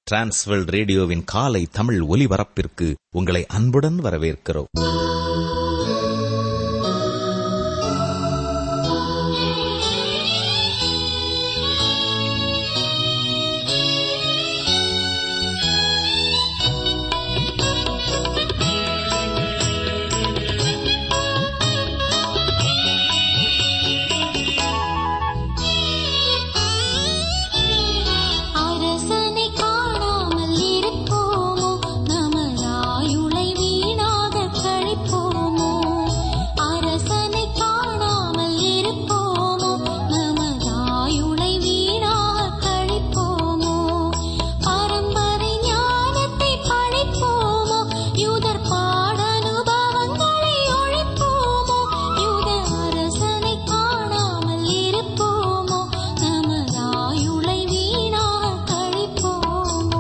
டிரான்ஸ்வெல் ரேடியோவின் காலை தமிழ் ஒலிபரப்பிற்கு உங்களை அன்புடன் வரவேற்கிறோம் அரசனை காணாமல் இருப்போமோ நமதாயுளை வீணாக கழிப்போமோ அரசனை காணாமல் இருப்போமோ நமதாயுளை வீணாக கழிப்போமோ பரம்பரை ஞானத்தை பழிப்போமோ யூதர் பாடனுபவங்களை ஒழிப்போமோ யூத அரசனை காணாமல் இருப்போமோ நமதாயுளை வீணாக கழிப்போமோ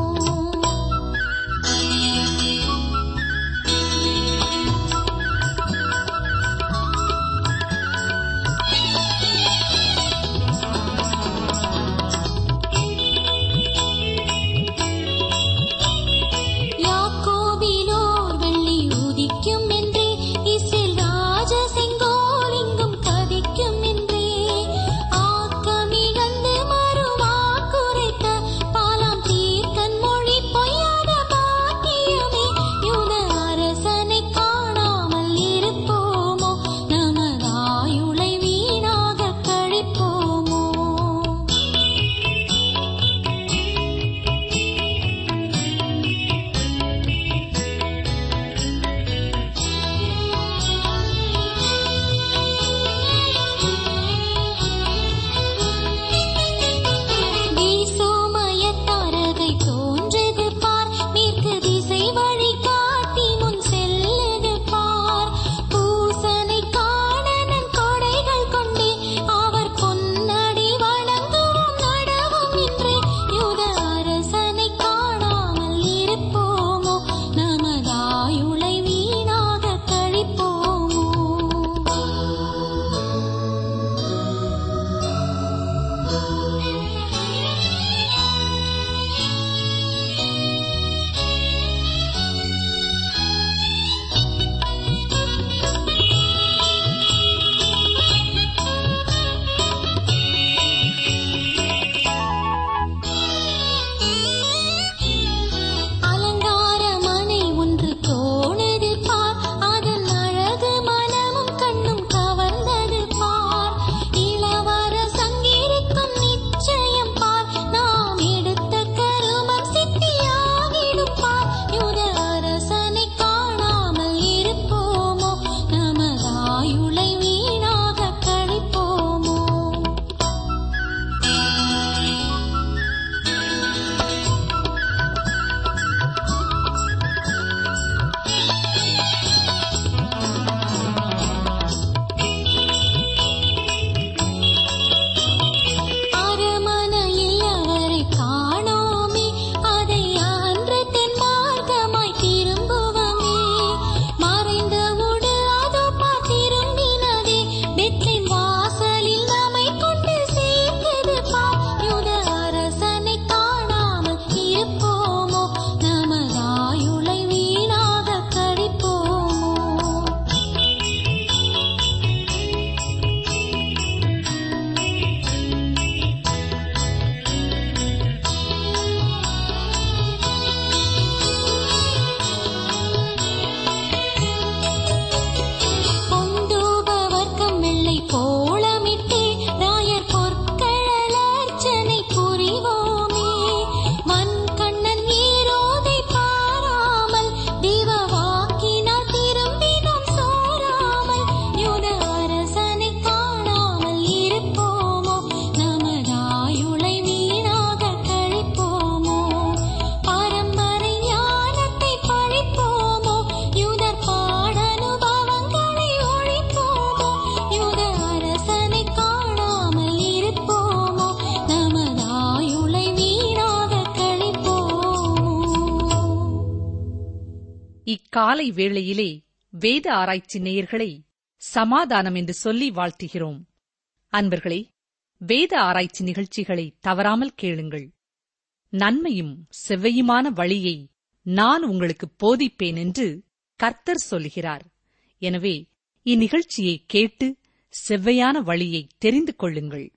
யாக்கோபிலோர் வெள்ளி உதிக்கும் என்றே இஸ்ரேல் ராஜ செங்கோல் இங்கும் கதிக்கும் என்றே ஆக்கமிழந்து மறுவாக்குரைத்த பாலாம் தீர்க்கன் மொழி பொய்யாத பாக்கியமே யூத அரசனை காணாமல் இருப்போமோ நமதாயுளை வீணாக கழிப்போமோ வீசோமயத்தாரகை தோன்றது பார் மேற்கு திசை வழி காட்டி முன் செல்லுது பார் பூசனை காணனன் கொடைகள் கொண்டே அவர் பொன்னடி வணங்குவோம் நடவும் இன்றே யூத அரசனை காணாமல் இருப்போமோ நமதாயுளை வீணாக கழிப்போமோ அலங்கார மனை ஒன்று தோணுது பார் அதன் அழகு மனமும் கண்ணும் கவர்ந்தது பார் இளவர சங்கிருக்கும் நிச்சயம் பார் நாம் எடுத்த கருமம் சித்தியாகிடும் பார் யுத அரசனை காணாமல் இருப்போமோ நமதாயுளை வீணாக கழிப்போமோ அரமனையில் அவரை காணோமே அதை அன்று தென்மார்க்கமாய் திரும்புவமே மறைந்தவுடு அதோ பார்த்திரும்பினதே பெத்லின் வாசலில் நம்மை கொண்டு சேர்த்தது பார் யூத அரசனை காணாமல் இருப்போமோ நமதாயுளை வீணாக கழிப்போமோ பொந்தூபவர்க்கம் வெள்ளை கோலமிட்டே ராயர் பொற்களர்ச்சனை புரிவோமே வன்கண்ணன் ஈரோதை பாராமல் தெய்வ வாக்கினால் திரும்பினோம் சோராமல் யூத அரசனை காணாமல் இருப்போமோ நமதாயுளை வீணாக கழிப்போமோ பரம்பரை ஞானத்தை பழிப்போமோ யூதர் பாடனுபவங்களை ஒழிப்போமோ யூத அரசனை காணாமல் இருப்போமோ நமதாயுளை வீணாக கழிப்போமோ இக்காலை வேளையிலே வேத ஆராய்ச்சி நேயர்களை சமாதானம் என்று சொல்லி வாழ்த்துகிறோம் அன்பர்களே வேத ஆராய்ச்சி நிகழ்ச்சிகளை தவறாமல் கேளுங்கள் நன்மையும் செவ்வையுமான வழியை நான் உங்களுக்கு போதிப்பேன் என்று கர்த்தர் சொல்கிறார் எனவே இந்நிகழ்ச்சியை கேட்டு செவ்வையான வழியை தெரிந்து கொள்ளுங்கள்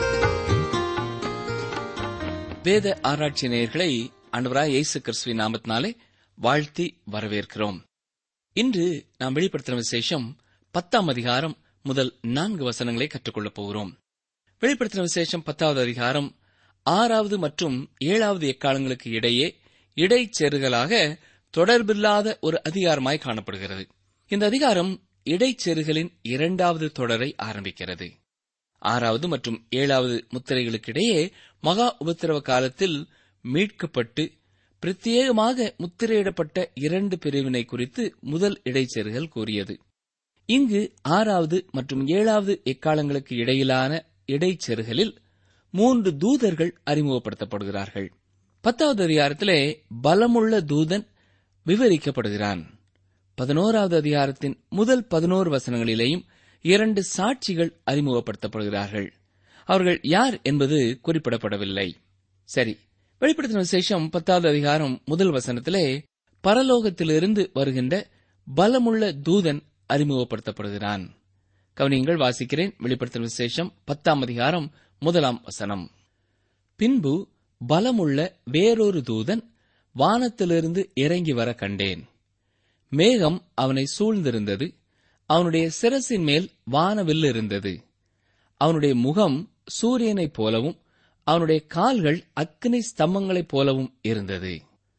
வேத ஆராய்ச்சி நேயர்களை ஆண்டவராய் இயேசு கிறிஸ்துவின் நாமத்தினாலே வாழ்த்தி வரவேற்கிறோம் இன்று நாம் வெளிப்படுத்தின விசேஷம் பத்தாம் அதிகாரம் முதல் நான்கு வசனங்களை கற்றுக்கொள்ளப் போகிறோம் வெளிப்படுத்தின விசேஷம் பத்தாவது அதிகாரம் ஆறாவது மற்றும் ஏழாவது எக்காலங்களுக்கு இடையே இடைச்செருகலாக தொடர்பில்லாத ஒரு அதிகாரமாய் காணப்படுகிறது இந்த அதிகாரம் இடைச்செருகலின் இரண்டாவது தொடரை ஆரம்பிக்கிறது ஆறாவது மற்றும் ஏழாவது முத்திரைகளுக்கிடையே மகா உபத்திரவ காலத்தில் மீட்கப்பட்டு பிரத்யேகமாக முத்திரையிடப்பட்ட இரண்டு பிரிவினை குறித்து முதல் இடைச்செருகல் கூறியது இங்கு ஆறாவது மற்றும் ஏழாவது எக்காலங்களுக்கு இடையிலான இடைச்செருகலில் மூன்று தூதர்கள் அறிமுகப்படுத்தப்படுகிறார்கள் பத்தாவது அதிகாரத்திலே பலமுள்ள தூதன் விவரிக்கப்படுகிறான் பதினோராவது அதிகாரத்தின் முதல் பதினோரு வசனங்களிலேயும் இரண்டு சாட்சிகள் அறிமுகப்படுத்தப்படுகிறார்கள் அவர்கள் யார் என்பது குறிப்பிடப்படவில்லை சரி வெளிப்படுத்தின விசேஷம் பத்தாவது அதிகாரம் முதல் வசனத்திலே பரலோகத்திலிருந்து வருகின்ற பலமுள்ள தூதன் அறிமுகப்படுத்தப்படுகிறான் கவனியங்கள் வாசிக்கிறேன் வெளிப்படுத்தின விசேஷம் பத்தாம் அதிகாரம் முதலாம் வசனம் பின்பு பலமுள்ள வேறொரு தூதன் வானத்திலிருந்து இறங்கி வர கண்டேன் மேகம் அவனை சூழ்ந்திருந்தது அவனுடைய சிரசின் மேல் வானவில் இருந்தது அவனுடைய முகம் சூரியனைப் போலவும் அவனுடைய கால்கள் அக்னி ஸ்தம்பங்களைப் போலவும் இருந்தது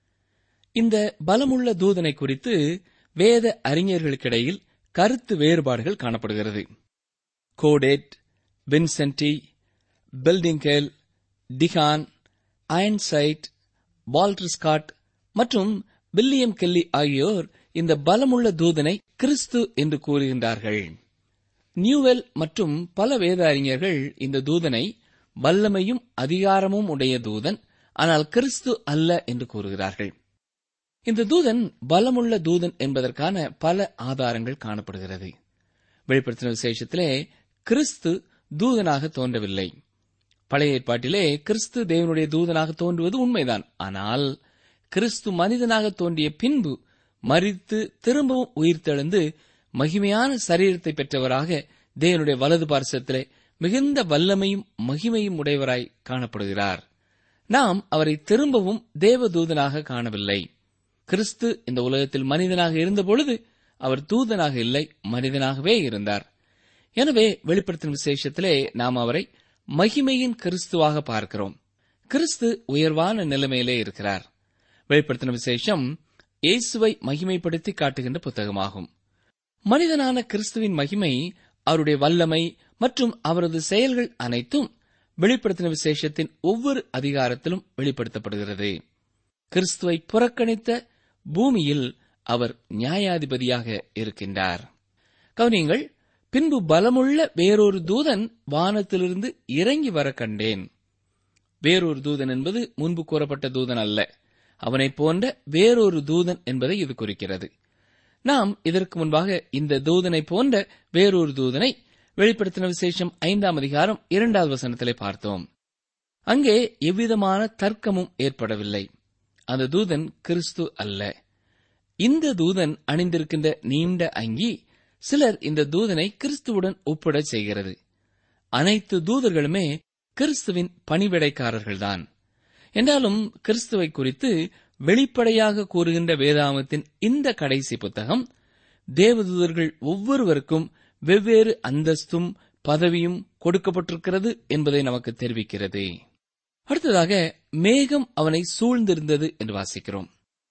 இந்த பலமுள்ள தூதனை குறித்து வேத அறிஞர்களுக்கிடையில் கருத்து வேறுபாடுகள் காணப்படுகிறது கோடேட் வின்சென்டி பெல்டிங்கேல் டிகான் அயன்சைட் வால்டர் ஸ்காட் மற்றும் வில்லியம் கெல்லி ஆகியோர் இந்த பலமுள்ள தூதனை கிறிஸ்து என்று கூறுகின்றார்கள் நியூவெல் மற்றும் பல வேத அறிஞர்கள் இந்த தூதனை வல்லமையும் அதிகாரமும் உடைய தூதன் ஆனால் கிறிஸ்து அல்ல என்று கூறுகிறார்கள் இந்த தூதன் பலமுள்ள தூதன் என்பதற்கான பல ஆதாரங்கள் காணப்படுகிறது வெளிப்படுத்தின விசேஷத்திலே கிறிஸ்து தூதனாக தோன்றவில்லை பழைய ஏற்பாட்டிலே கிறிஸ்து தேவனுடைய தூதனாக தோன்றுவது உண்மைதான் ஆனால் கிறிஸ்து மனிதனாக தோன்றிய பின்பு மறித்து திரும்பவும் உயிர்த்தெழுந்து மகிமையான சரீரத்தை பெற்றவராக தேவனுடைய வலது பார்சத்திலே மிகுந்த வல்லமையும் மகிமையும் உடையவராய் காணப்படுகிறார் நாம் அவரை திரும்பவும் தேவதூதனாக காணவில்லை கிறிஸ்து இந்த உலகத்தில் மனிதனாக இருந்தபொழுது அவர் தூதனாக இல்லை மனிதனாகவே இருந்தார் எனவே வெளிப்படுத்தும் விசேஷத்திலே நாம் அவரை மகிமையின் கிறிஸ்துவாக பார்க்கிறோம் கிறிஸ்து உயர்வான நிலைமையிலே இருக்கிறார் வெளிப்படுத்தின விசேஷம் இயேசுவை மகிமைப்படுத்தி காட்டுகின்ற புத்தகமாகும் மனிதனான கிறிஸ்துவின் மகிமை அவருடைய வல்லமை மற்றும் அவரது செயல்கள் அனைத்தும் வெளிப்படுத்தின விசேஷத்தின் ஒவ்வொரு அதிகாரத்திலும் வெளிப்படுத்தப்படுகிறது கிறிஸ்துவை புறக்கணித்த பூமியில் அவர் நியாயாதிபதியாக இருக்கின்றார் கவனியங்கள் பின்பு பலமுள்ள வேறொரு தூதன் வானத்திலிருந்து இறங்கி வர கண்டேன் வேறொரு தூதன் என்பது முன்பு கூறப்பட்ட தூதன் அல்ல அவனைப் போன்ற வேறொரு தூதன் என்பதை இது குறிக்கிறது நாம் இதற்கு முன்பாக இந்த தூதனை போன்ற வேறொரு தூதனை வெளிப்படுத்தின விசேஷம் ஐந்தாம் அதிகாரம் இரண்டாவது வசனத்திலே பார்த்தோம் அங்கே எவ்விதமான தர்க்கமும் ஏற்படவில்லை அந்த தூதன் கிறிஸ்து அல்ல இந்த தூதன் அணிந்திருக்கின்ற நீண்ட அங்கி சிலர் இந்த தூதனை கிறிஸ்துவுடன் ஒப்பிடச் செய்கிறது அனைத்து தூதர்களுமே கிறிஸ்துவின் பணிவிடைக்காரர்கள்தான் என்றாலும் கிறிஸ்துவை குறித்து வெளிப்படையாக கூறுகின்ற வேதாமத்தின் இந்த கடைசி புத்தகம் தேவதூதர்கள் ஒவ்வொருவருக்கும் வெவ்வேறு அந்தஸ்தும் பதவியும் கொடுக்கப்பட்டிருக்கிறது என்பதை நமக்கு தெரிவிக்கிறது அடுத்ததாக மேகம் அவனை சூழ்ந்திருந்தது என்று வாசிக்கிறோம்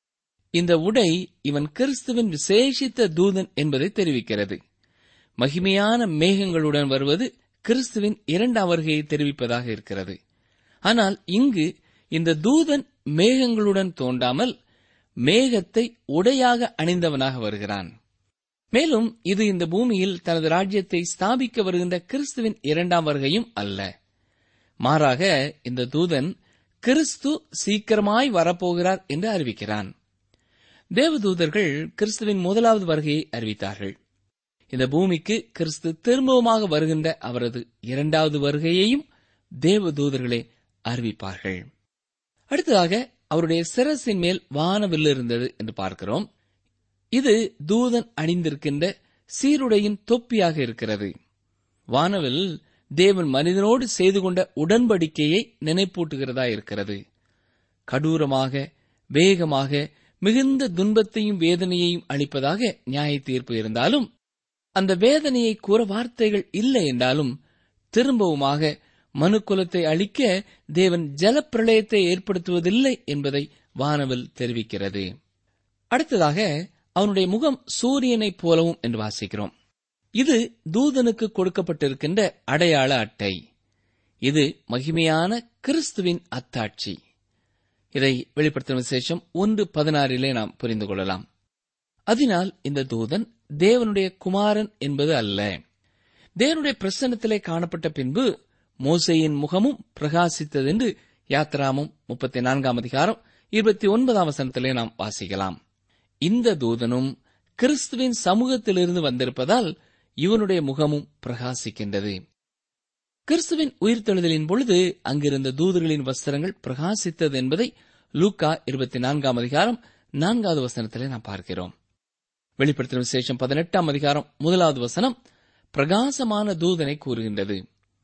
இந்த உடை இவன் கிறிஸ்துவின் விசேஷித்த தூதன் என்பதை தெரிவிக்கிறது மகிமையான மேகங்களுடன் வருவது கிறிஸ்துவின் இரண்டாம் வருகையை தெரிவிப்பதாக இருக்கிறது ஆனால் இங்கு இந்த தூதன் மேகங்களுடன் தோன்றாமல் மேகத்தை உடையாக அணிந்தவனாக வருகிறான் மேலும் இது இந்த பூமியில் தனது ராஜ்யத்தை ஸ்தாபிக்க வருகின்ற கிறிஸ்துவின் இரண்டாம் வருகையும் அல்ல மாறாக இந்த தூதன் கிறிஸ்து சீக்கிரமாய் வரப்போகிறார் என்று அறிவிக்கிறான் தேவதூதர்கள் கிறிஸ்துவின் முதலாவது வருகையை அறிவித்தார்கள் இந்த பூமிக்கு கிறிஸ்து திரும்பவுமாக வருகின்ற அவரது இரண்டாவது வருகையையும் தேவதூதர்களே அறிவிப்பார்கள் அடுத்ததாக அவருடைய சிரசின் மேல் வானவில் இருந்தது என்று பார்க்கிறோம் இது தூதன் அணிந்திருக்கின்ற சீருடையின் தொப்பியாக இருக்கிறது வானவில் தேவன் மனிதனோடு செய்து கொண்ட உடன்படிக்கையை நினைப்பூட்டுகிறதா இருக்கிறது கடூரமாக வேகமாக மிகுந்த துன்பத்தையும் வேதனையையும் அளிப்பதாக நியாய தீர்ப்பு இருந்தாலும் அந்த வேதனையை கூற வார்த்தைகள் இல்லை என்றாலும் திரும்பவுமாக மனுக்குலத்தை அழிக்க தேவன் ஜலப்பிரளயத்தை ஏற்படுத்துவதில்லை என்பதை வானவில் தெரிவிக்கிறது அடுத்ததாக அவனுடைய முகம் சூரியனைப் போலவும் என்று வாசிக்கிறோம் இது தூதனுக்கு கொடுக்கப்பட்டிருக்கின்ற அடையாள அட்டை இது மகிமையான கிறிஸ்துவின் அத்தாட்சி இதை வெளிப்படுத்தும் விசேஷம் ஒன்று பதினாறிலே நாம் புரிந்து கொள்ளலாம் அதனால் இந்த தூதன் தேவனுடைய குமாரன் என்பது அல்ல தேவனுடைய பிரசன்னத்திலே காணப்பட்ட பின்பு மோசையின் முகமும் பிரகாசித்தது என்று யாத்ராமும் முப்பத்தி நான்காம் அதிகாரம் இருபத்தி ஒன்பதாம் வசனத்திலே நாம் வாசிக்கலாம் இந்த தூதனும் கிறிஸ்துவின் சமூகத்திலிருந்து வந்திருப்பதால் இவனுடைய முகமும் பிரகாசிக்கின்றது கிறிஸ்துவின் உயிர்த்தெழுதலின் பொழுது அங்கிருந்த தூதர்களின் வஸ்திரங்கள் பிரகாசித்தது என்பதை லூக்கா இருபத்தி நான்காம் அதிகாரம் நான்காவது வசனத்திலே நாம் பார்க்கிறோம் வெளிப்படுத்தின விசேஷம் பதினெட்டாம் அதிகாரம் முதலாவது வசனம் பிரகாசமான தூதனை கூறுகின்றது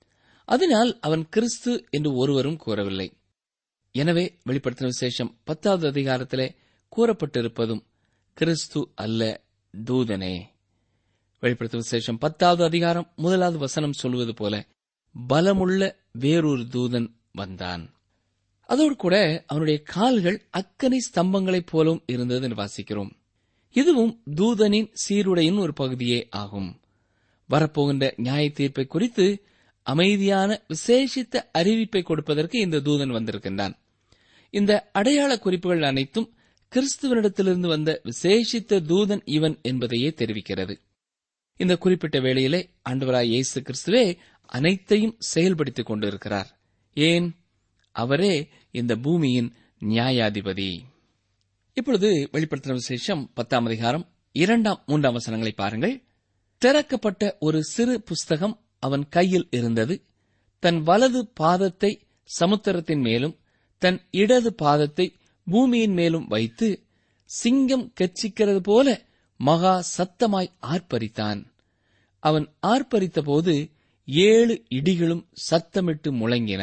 அதனால் அவன் கிறிஸ்து என்று ஒருவரும் கூறவில்லை எனவே வெளிப்படுத்தின விசேஷம் பத்தாவது அதிகாரத்திலே கூறப்பட்டிருப்பதும் கிறிஸ்து அல்ல தூதனே வெளிப்படுத்தும் விசேஷம் பத்தாவது அதிகாரம் முதலாவது வசனம் சொல்வது போல பலமுள்ள வேறொரு தூதன் வந்தான் அதோடு கூட அவனுடைய கால்கள் அக்கனி ஸ்தம்பங்களைப் போலும் இருந்தது என்று வாசிக்கிறோம் இதுவும் தூதனின் சீருடையின் ஒரு பகுதியே ஆகும் வரப்போகின்ற நியாய தீர்ப்பை குறித்து அமைதியான விசேஷித்த அறிவிப்பை கொடுப்பதற்கு இந்த தூதன் வந்திருக்கின்றான் இந்த அடையாள குறிப்புகள் அனைத்தும் கிறிஸ்துவனிடத்திலிருந்து வந்த விசேஷித்த தூதன் இவன் என்பதையே தெரிவிக்கிறது இந்த குறிப்பிட்ட வேளையிலே ஆண்டவராய் இயேசு கிறிஸ்துவே அனைத்தையும் செயல்படுத்திக் கொண்டிருக்கிறார் ஏன் அவரே இந்த பூமியின் நியாயாதிபதி இப்பொழுது வெளிப்படுத்தின விசேஷம் பத்தாம் அதிகாரம் இரண்டாம் மூன்றாம் வசனங்களை பாருங்கள் திறக்கப்பட்ட ஒரு சிறு புஸ்தகம் அவன் கையில் இருந்தது தன் வலது பாதத்தை சமுத்திரத்தின் மேலும் தன் இடது பாதத்தை பூமியின் மேலும் வைத்து சிங்கம் கெச்சிக்கிறது போல மகா சத்தமாய் ஆர்ப்பரித்தான் அவன் ஆர்ப்பரித்தபோது ஏழு இடிகளும் சத்தமிட்டு முழங்கின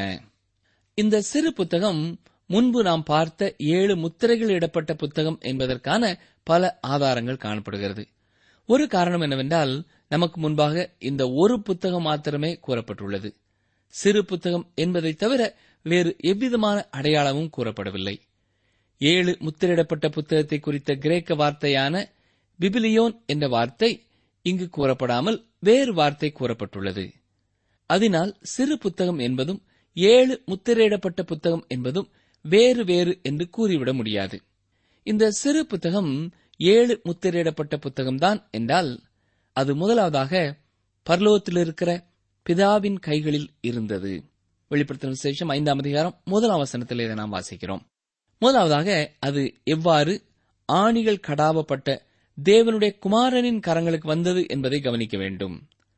இந்த சிறு புத்தகம் முன்பு நாம் பார்த்த ஏழு முத்திரைகள் இடப்பட்ட புத்தகம் என்பதற்கான பல ஆதாரங்கள் காணப்படுகிறது ஒரு காரணம் என்னவென்றால் நமக்கு முன்பாக இந்த ஒரு புத்தகம் மாத்திரமே கூறப்பட்டுள்ளது சிறு புத்தகம் என்பதை தவிர வேறு எவ்விதமான அடையாளமும் கூறப்படவில்லை ஏழு முத்திரையிடப்பட்ட புத்தகத்தை குறித்த கிரேக்க வார்த்தையான பிபிலியோன் என்ற வார்த்தை இங்கு கூறப்படாமல் வேறு வார்த்தை கூறப்பட்டுள்ளது அதனால் சிறு புத்தகம் என்பதும் ஏழு முத்திரையிடப்பட்ட புத்தகம் என்பதும் வேறு வேறு என்று கூறிவிட முடியாது இந்த சிறு புத்தகம் ஏழு முத்திரையிடப்பட்ட புத்தகம்தான் என்றால் அது முதலாவதாக பர்லோகத்தில் இருக்கிற பிதாவின் கைகளில் இருந்தது வெளிப்படுத்தின விசேஷம் ஐந்தாம் அதிகாரம் முதலாம் வசனத்தில் இதை நாம் வாசிக்கிறோம் முதலாவதாக அது எவ்வாறு ஆணிகள் கடாவப்பட்ட தேவனுடைய குமாரனின் கரங்களுக்கு வந்தது என்பதை கவனிக்க வேண்டும்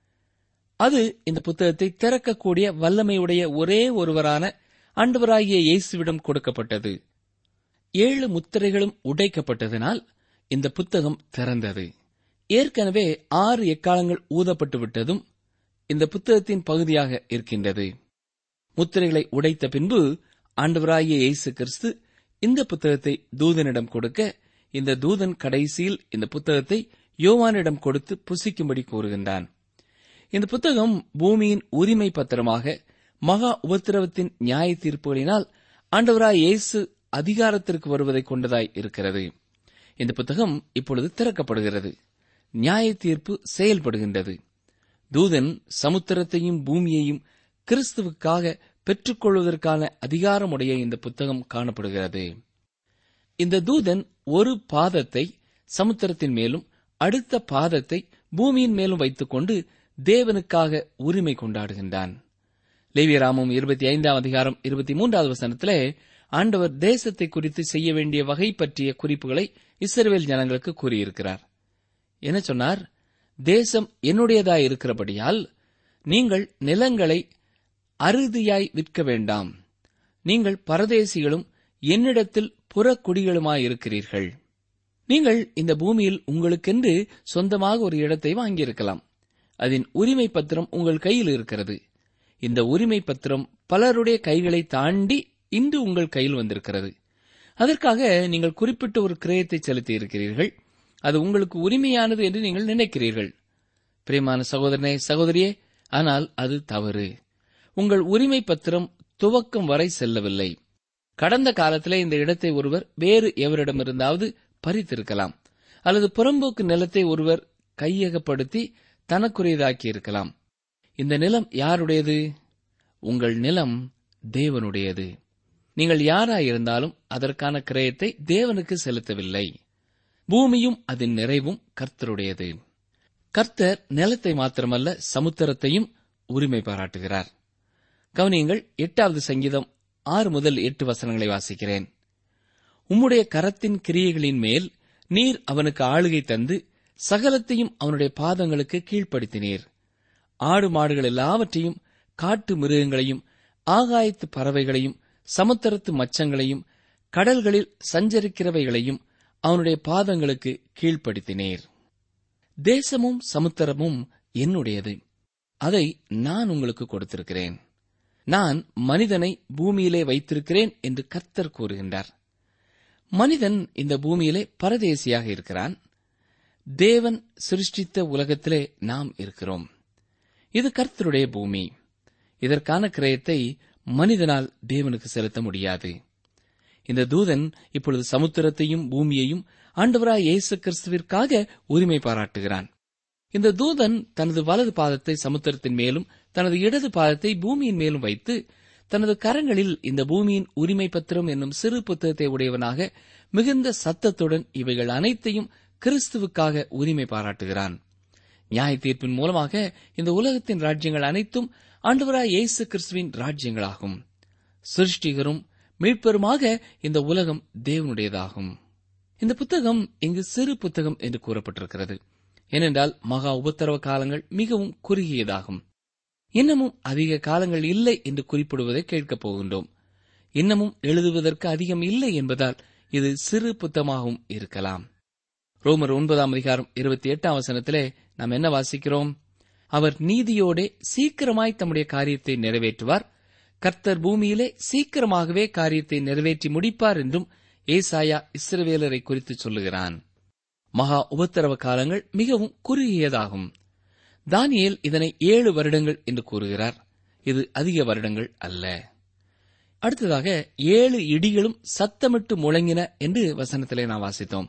அது இந்த புத்தகத்தை திறக்கக்கூடிய வல்லமையுடைய ஒரே ஒருவரான ஆண்டவராகிய இயேசுவிடம் கொடுக்கப்பட்டது ஏழு முத்திரைகளும் உடைக்கப்பட்டதனால் இந்த புத்தகம் திறந்தது ஏற்கனவே ஆறு எக்காலங்கள் ஊதப்பட்டு விட்டதும் இந்த புத்தகத்தின் பகுதியாக இருக்கின்றது முத்திரைகளை உடைத்த பின்பு ஆண்டவராகிய இயேசு கிறிஸ்து இந்த புத்தகத்தை தூதனிடம் கொடுக்க இந்த தூதன் கடைசியில் இந்த புத்தகத்தை யோவானிடம் கொடுத்து புசிக்கும்படி கூறுகின்றான் இந்த புத்தகம் பூமியின் உரிமை பத்திரமாக மகா உபத்திரவத்தின் நியாய தீர்ப்புகளினால் ஆண்டவராய் இயேசு அதிகாரத்திற்கு வருவதை கொண்டதாய் இருக்கிறது இந்த புத்தகம் இப்பொழுது திறக்கப்படுகிறது நியாய தீர்ப்பு செயல்படுகின்றது தூதன் சமுத்திரத்தையும் பூமியையும் கிறிஸ்துவுக்காக பெற்றுக்கொள்வதற்கான அதிகாரமுடைய இந்த புத்தகம் காணப்படுகிறது இந்த தூதன் ஒரு பாதத்தை சமுத்திரத்தின் மேலும் அடுத்த பாதத்தை பூமியின் மேலும் வைத்துக்கொண்டு தேவனுக்காக உரிமை கொண்டாடுகின்றான் லேவியராமம் இருபத்தி ஐந்தாம் அதிகாரம் இருபத்தி மூன்றாவது வசனத்திலே ஆண்டவர் தேசத்தை குறித்து செய்ய வேண்டிய வகை பற்றிய குறிப்புகளை இஸ்ரவேல் ஜனங்களுக்கு கூறியிருக்கிறார் என்ன சொன்னார் தேசம் என்னுடையதாய் இருக்கிறபடியால் நீங்கள் நிலங்களை அறுதியாய் விற்க வேண்டாம் நீங்கள் பரதேசிகளும் என்னிடத்தில் புறக்குடிகளுமாயிருக்கிறீர்கள் நீங்கள் இந்த பூமியில் உங்களுக்கென்று சொந்தமாக ஒரு இடத்தை வாங்கியிருக்கலாம் அதன் உரிமை பத்திரம் உங்கள் கையில் இருக்கிறது இந்த உரிமை பத்திரம் பலருடைய கைகளை தாண்டி இன்று உங்கள் கையில் வந்திருக்கிறது அதற்காக நீங்கள் குறிப்பிட்ட ஒரு கிரயத்தை செலுத்தி இருக்கிறீர்கள் அது உங்களுக்கு உரிமையானது என்று நீங்கள் நினைக்கிறீர்கள் பிரியமான சகோதரனே சகோதரியே ஆனால் அது தவறு உங்கள் உரிமை பத்திரம் துவக்கம் வரை செல்லவில்லை கடந்த காலத்திலே இந்த இடத்தை ஒருவர் வேறு எவரிடமிருந்தாவது பறித்திருக்கலாம் அல்லது புறம்போக்கு நிலத்தை ஒருவர் கையகப்படுத்தி தனக்குரியதாக்கி இருக்கலாம் இந்த நிலம் யாருடையது உங்கள் நிலம் தேவனுடையது நீங்கள் யாராயிருந்தாலும் அதற்கான கிரயத்தை தேவனுக்கு செலுத்தவில்லை பூமியும் அதன் நிறைவும் கர்த்தருடையது கர்த்தர் நிலத்தை மாத்திரமல்ல சமுத்திரத்தையும் உரிமை பாராட்டுகிறார் கவனியங்கள் எட்டாவது சங்கீதம் ஆறு முதல் எட்டு வசனங்களை வாசிக்கிறேன் உம்முடைய கரத்தின் கிரியைகளின் மேல் நீர் அவனுக்கு ஆளுகை தந்து சகலத்தையும் அவனுடைய பாதங்களுக்கு கீழ்ப்படுத்தினீர் ஆடு மாடுகள் எல்லாவற்றையும் காட்டு மிருகங்களையும் ஆகாயத்து பறவைகளையும் சமுத்திரத்து மச்சங்களையும் கடல்களில் சஞ்சரிக்கிறவைகளையும் அவனுடைய பாதங்களுக்கு கீழ்ப்படுத்தினீர் தேசமும் சமுத்திரமும் என்னுடையது அதை நான் உங்களுக்கு கொடுத்திருக்கிறேன் நான் மனிதனை பூமியிலே வைத்திருக்கிறேன் என்று கர்த்தர் கூறுகின்றார் மனிதன் இந்த பூமியிலே பரதேசியாக இருக்கிறான் தேவன் சிருஷ்டித்த உலகத்திலே நாம் இருக்கிறோம் இது கர்த்தருடைய பூமி இதற்கான கிரயத்தை மனிதனால் தேவனுக்கு செலுத்த முடியாது இந்த தூதன் இப்பொழுது சமுத்திரத்தையும் பூமியையும் ஆண்டவராய் இயேசு கிறிஸ்துவிற்காக உரிமை பாராட்டுகிறான் இந்த தூதன் தனது வலது பாதத்தை சமுத்திரத்தின் மேலும் தனது இடது பாதத்தை பூமியின் மேலும் வைத்து தனது கரங்களில் இந்த பூமியின் உரிமை பத்திரம் என்னும் சிறு புத்தகத்தை உடையவனாக மிகுந்த சத்தத்துடன் இவைகள் அனைத்தையும் கிறிஸ்துவுக்காக உரிமை பாராட்டுகிறான் நியாய தீர்ப்பின் மூலமாக இந்த உலகத்தின் ராஜ்யங்கள் அனைத்தும் ஆண்டவராய் இயேசு கிறிஸ்துவின் ராஜ்யங்களாகும் சிருஷ்டிகரும் மீட்பெருமாக இந்த உலகம் தேவனுடையதாகும் இந்த புத்தகம் இங்கு சிறு புத்தகம் என்று கூறப்பட்டிருக்கிறது ஏனென்றால் மகா உபத்திரவ காலங்கள் மிகவும் குறுகியதாகும் இன்னமும் அதிக காலங்கள் இல்லை என்று குறிப்பிடுவதை கேட்கப் போகின்றோம் இன்னமும் எழுதுவதற்கு அதிகம் இல்லை என்பதால் இது சிறு புத்தகமாகவும் இருக்கலாம் ரோமர் ஒன்பதாம் அதிகாரம் இருபத்தி எட்டாம் வசனத்திலே நாம் என்ன வாசிக்கிறோம் அவர் நீதியோடே சீக்கிரமாய் தம்முடைய காரியத்தை நிறைவேற்றுவார் கர்த்தர் பூமியிலே சீக்கிரமாகவே காரியத்தை நிறைவேற்றி முடிப்பார் என்றும் ஏசாயா இஸ்ரவேலரை குறித்து சொல்லுகிறான் மகா உபத்திரவ காலங்கள் மிகவும் குறுகியதாகும் தானியேல் இதனை ஏழு வருடங்கள் என்று கூறுகிறார் இது அதிக வருடங்கள் அல்ல அடுத்ததாக ஏழு இடிகளும் சத்தமிட்டு முழங்கின என்று வசனத்திலே நாம் வாசித்தோம்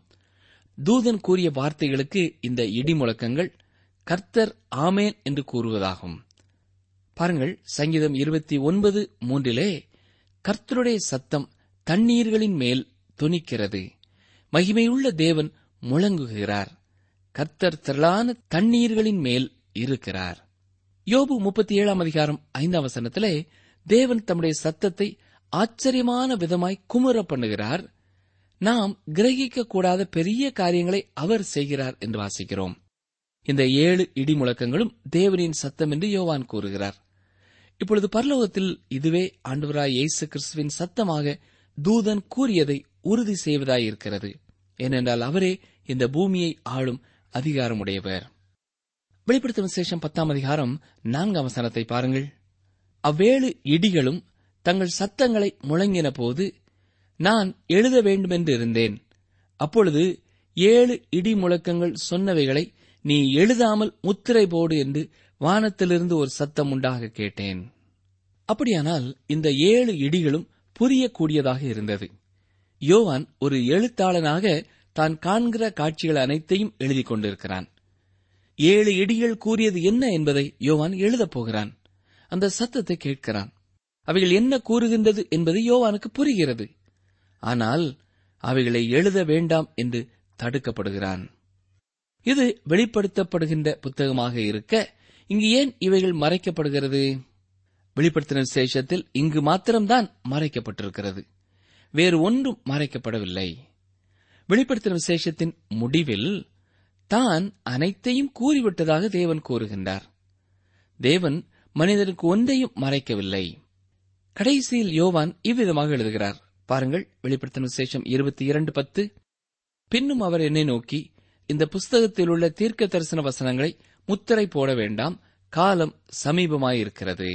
தூதன் கூறிய வார்த்தைகளுக்கு இந்த இடி முழக்கங்கள் கர்த்தர் ஆமேன் என்று கூறுவதாகும் பாருங்கள் சங்கீதம் இருபத்தி ஒன்பது மூன்றிலே கர்த்தருடைய சத்தம் தண்ணீர்களின் மேல் துணிக்கிறது மகிமையுள்ள தேவன் முழங்குகிறார் கர்த்தர் திரளான தண்ணீர்களின் மேல் இருக்கிறார் யோபு முப்பத்தி ஏழாம் அதிகாரம் ஐந்தாம் வசனத்திலே தேவன் தம்முடைய சத்தத்தை ஆச்சரியமான விதமாய் குமுற பண்ணுகிறார் நாம் கிரகிக்க கூடாத பெரிய காரியங்களை அவர் செய்கிறார் என்று வாசிக்கிறோம் இந்த ஏழு இடி முழக்கங்களும் தேவனின் சத்தம் என்று யோவான் கூறுகிறார் இப்பொழுது பரலோகத்தில் இதுவே ஆண்டவராய் இயேசு கிறிஸ்துவின் சத்தமாக தூதன் கூறியதை உறுதி செய்வதாயிருக்கிறது ஏனென்றால் அவரே இந்த பூமியை ஆளும் அதிகாரமுடையவர் வெளிப்படுத்தும் விசேஷம் பத்தாம் அதிகாரம் நான்காம் வசனத்தை பாருங்கள் அவ்வேழு இடிகளும் தங்கள் சத்தங்களை முழங்கின போது நான் எழுத வேண்டுமென்று இருந்தேன் அப்பொழுது ஏழு இடி முழக்கங்கள் சொன்னவைகளை நீ எழுதாமல் முத்திரை போடு என்று வானத்திலிருந்து ஒரு சத்தம் உண்டாக கேட்டேன் அப்படியானால் இந்த ஏழு இடிகளும் புரியக்கூடியதாக இருந்தது யோவான் ஒரு எழுத்தாளனாக தான் காண்கிற காட்சிகள் அனைத்தையும் எழுதிக் கொண்டிருக்கிறான் ஏழு இடிகள் கூறியது என்ன என்பதை யோவான் எழுதப் போகிறான் அந்த சத்தத்தை கேட்கிறான் அவைகள் என்ன கூறுகின்றது என்பது யோவானுக்கு புரிகிறது ஆனால் அவைகளை எழுத வேண்டாம் என்று தடுக்கப்படுகிறான் இது வெளிப்படுத்தப்படுகின்ற புத்தகமாக இருக்க இங்கு ஏன் இவைகள் மறைக்கப்படுகிறது வெளிப்படுத்தின விசேஷத்தில் இங்கு மாத்திரம்தான் மறைக்கப்பட்டிருக்கிறது வேறு ஒன்றும் மறைக்கப்படவில்லை வெளிப்படுத்தின விசேஷத்தின் முடிவில் தான் அனைத்தையும் கூறிவிட்டதாக தேவன் கூறுகின்றார் தேவன் மனிதனுக்கு ஒன்றையும் மறைக்கவில்லை கடைசியில் யோவான் இவ்விதமாக எழுதுகிறார் பாருங்கள் வெளிப்படுத்தின விசேஷம் இருபத்தி இரண்டு பத்து பின்னும் அவர் என்னை நோக்கி இந்த புஸ்தகத்தில் உள்ள தீர்க்க தரிசன வசனங்களை முத்திரை போட வேண்டாம் காலம் சமீபமாயிருக்கிறது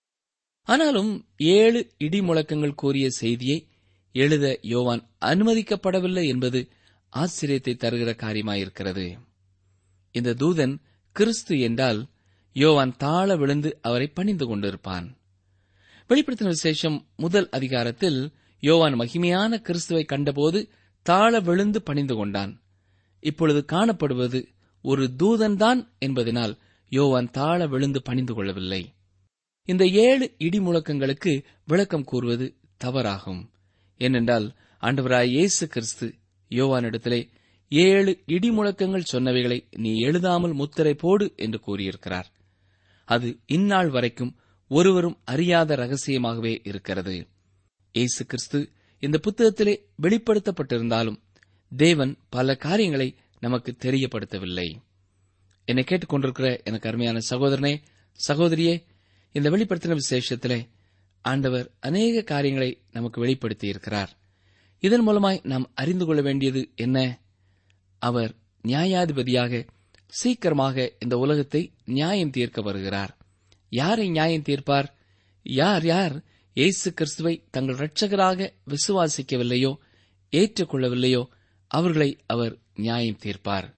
ஆனாலும் ஏழு இடி முழக்கங்கள் கூறிய செய்தியை எழுத யோவான் அனுமதிக்கப்படவில்லை என்பது ஆச்சரியத்தை தருகிற காரியமாயிருக்கிறது இந்த தூதன் கிறிஸ்து என்றால் யோவான் தாழ விழுந்து அவரை பணிந்து கொண்டிருப்பான் வெளிப்படுத்தின விசேஷம் முதல் அதிகாரத்தில் யோவான் மகிமையான கிறிஸ்துவை கண்டபோது தாழ விழுந்து பணிந்து கொண்டான் இப்பொழுது காணப்படுவது ஒரு தூதன்தான் என்பதனால் யோவான் தாழ விழுந்து பணிந்து கொள்ளவில்லை இந்த ஏழு இடி முழக்கங்களுக்கு விளக்கம் கூறுவது தவறாகும் ஏனென்றால் ஆண்டவராய் இயேசு கிறிஸ்து யோவானிடத்திலே ஏழு இடி முழக்கங்கள் சொன்னவைகளை நீ எழுதாமல் முத்திரை போடு என்று கூறியிருக்கிறார் அது இந்நாள் வரைக்கும் ஒருவரும் அறியாத ரகசியமாகவே இருக்கிறது இயேசு கிறிஸ்து இந்த புத்தகத்திலே வெளிப்படுத்தப்பட்டிருந்தாலும் தேவன் பல காரியங்களை நமக்கு தெரியப்படுத்தவில்லை என்னை கேட்டுக்கொண்டிருக்கிற எனக்கு அருமையான சகோதரனே சகோதரியே இந்த வெளிப்படுத்தின விசேஷத்திலே ஆண்டவர் அநேக காரியங்களை நமக்கு வெளிப்படுத்தி இருக்கிறார் இதன் மூலமாய் நாம் அறிந்து கொள்ள வேண்டியது என்ன அவர் நியாயாதிபதியாக சீக்கிரமாக இந்த உலகத்தை நியாயம் தீர்க்க வருகிறார் யாரை நியாயம் தீர்ப்பார் யார் யார் இயேசு கிறிஸ்துவை தங்கள் இரட்சகராக விசுவாசிக்கவில்லையோ ஏற்றுக்கொள்ளவில்லையோ அவர்களை அவர் நியாயம் தீர்ப்பார்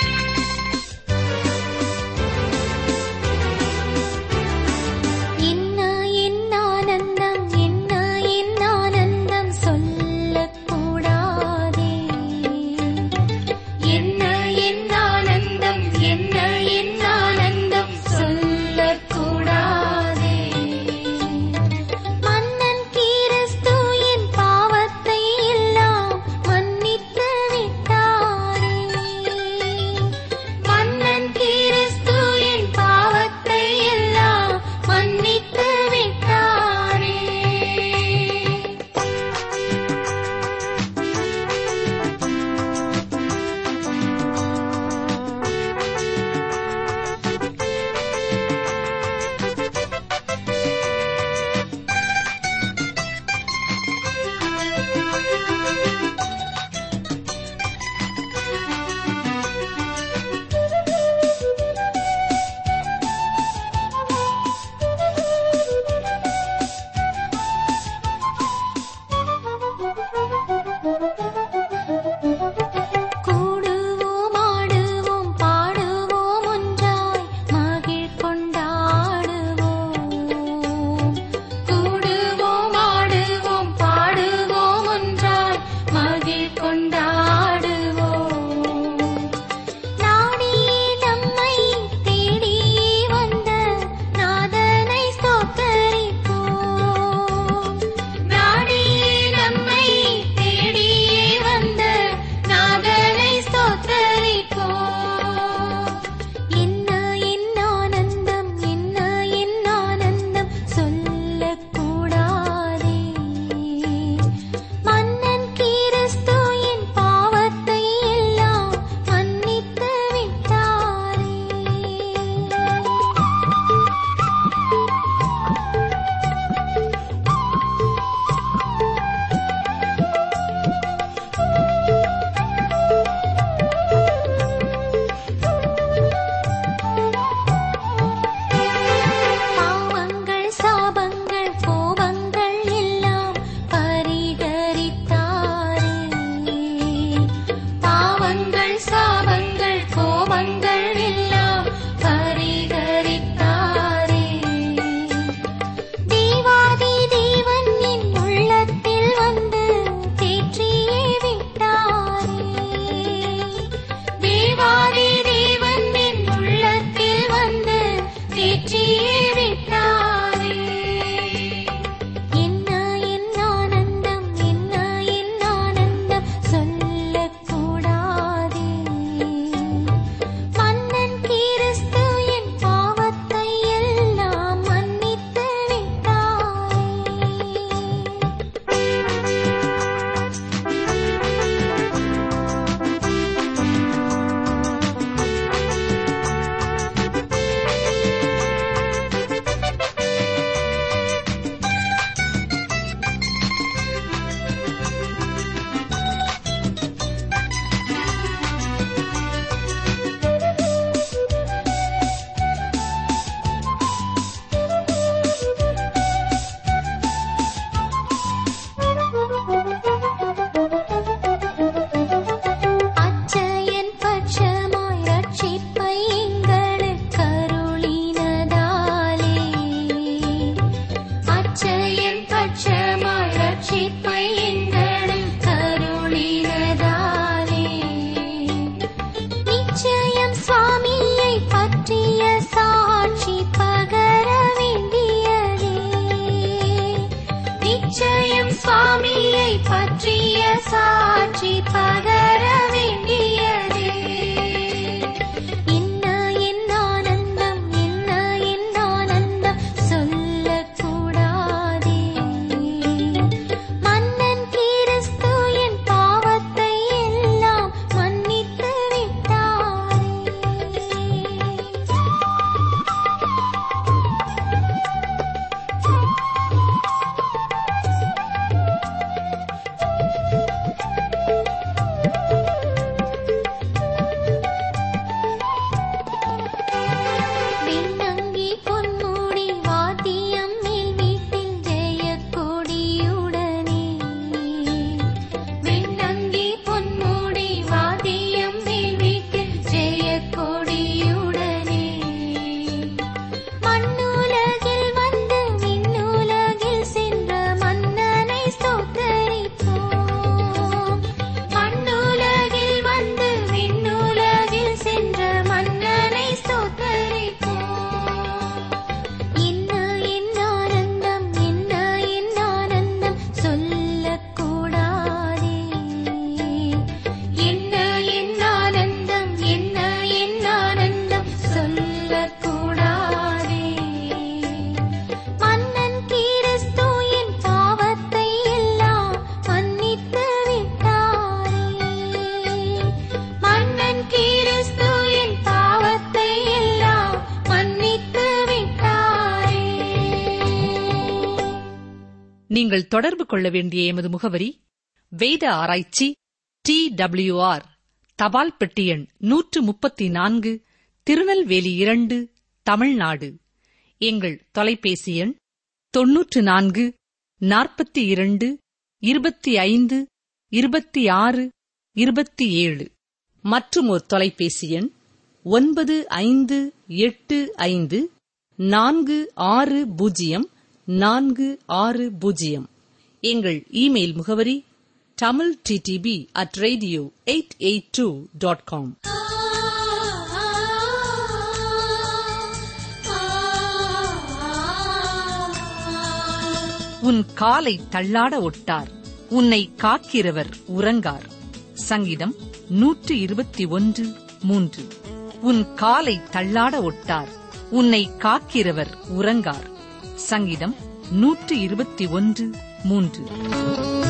என் சாட்சி பகர வேண்டியதே என்ன என்ன ஆனந்தம் என்ன என்ன ஆனந்தம் சொல்லக்கூடாதே மன்னன் கிறிஸ்து என் பாவத்தை எல்லாம் மன்னித்து விட்டாரே விண்ணங்கி பொன்முடி வாத்தியம் மேல் வீட்டில் ஜெயக்கொடியுடனே விண்ணங்கி பொன்முடி வாத்தியம் மேல் வீட்டில் ஜெயக்கொடியுடனே மண்ணுலகில் வந்து விண்ணுலகில் சென்ற மன்னனை ஸ்தோத்தரிப்போம் மண்ணுலகில் வந்து விண்ணுலகில் சென்ற மன்னனை ஸ்தோத்தரிப்போம் என்ன என்ன ஆனந்தம் என்ன என்ன ஆனந்தம் சொல்லக்கூடாதே என்ன என்ன ஆனந்தம் என்ன என்ன ஆனந்தம் சொல்லக்கூடாதே மன்னன் கிறிஸ்து என் பாவத்தை எல்லாம் மன்னித்து விட்டாரே மன்னன் கிறிஸ்து என் பாவத்தை எல்லாம் மன்னித்து விட்டாரே நீங்கள் தொடர்பு கொள்ள வேண்டிய எமது முகவரி வேத ஆராய்ச்சி டி ஆர் தபால் பெட்டி எண் நூற்று முப்பத்தி நான்கு திருநெல்வேலி இரண்டு தமிழ்நாடு எங்கள் தொலைபேசி எண் தொன்னூற்று நான்கு நாற்பத்தி இரண்டு இருபத்தி ஐந்து இருபத்தி ஆறு இருபத்தி ஏழு மற்றும் ஒரு தொலைபேசி எண் ஒன்பது ஐந்து எட்டு ஐந்து நான்கு ஆறு பூஜ்ஜியம் நான்கு ஆறு பூஜ்ஜியம் எங்கள் இமெயில் முகவரி Tamil DTP at radio eight eight two dot com உன் காலை தள்ளாட ஒட்டார் உன்னை காக்கிறவர் உறங்கார் சங்கீதம் நூற்று இருபத்தி ஒன்று மூன்று உன் காலை தள்ளாட ஒட்டார் உன்னை காக்கிறவர் உறங்கார் சங்கீதம் நூற்று இருபத்தி ஒன்று மூன்று